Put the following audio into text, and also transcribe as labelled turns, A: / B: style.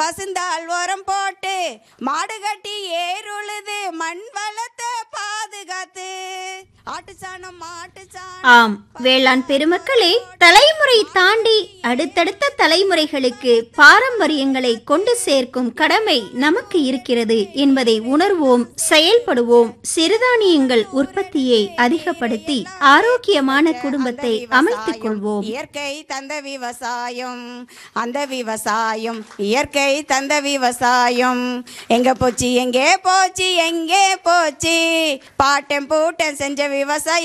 A: பசுந்தாள் உரம் போட்டு மாடு கட்டி ஏறுழுது மண் வளத்தை பாதுகாத்து ஆட்டு சாணம் மாட்டு சாணம்
B: ஆம் வேளாண் பெருமக்களே தலைமுறை தாண்டி அடுத்தடுத்த தலைமுறைகளுக்கு பாரம்பரியங்களை கொண்டு சேர்க்கும் கடமை நமக்கு இருக்கிறது என்பதை உணர்வோம் செயல்படுவோம் சிறுதானியங்கள் உற்பத்தியை அதிகப்படுத்தி ஆரோக்கியமான குடும்பத்தை அமைத்துக் கொள்வோம்
A: இயற்கை தந்த விவசாயம் அந்த விவசாயம் இயற்கை தந்த விவசாயம் எங்க போச்சு எங்கே போச்சு எங்கே போச்சு பாட்டம் பூட்டம் செஞ்ச விவசாயம்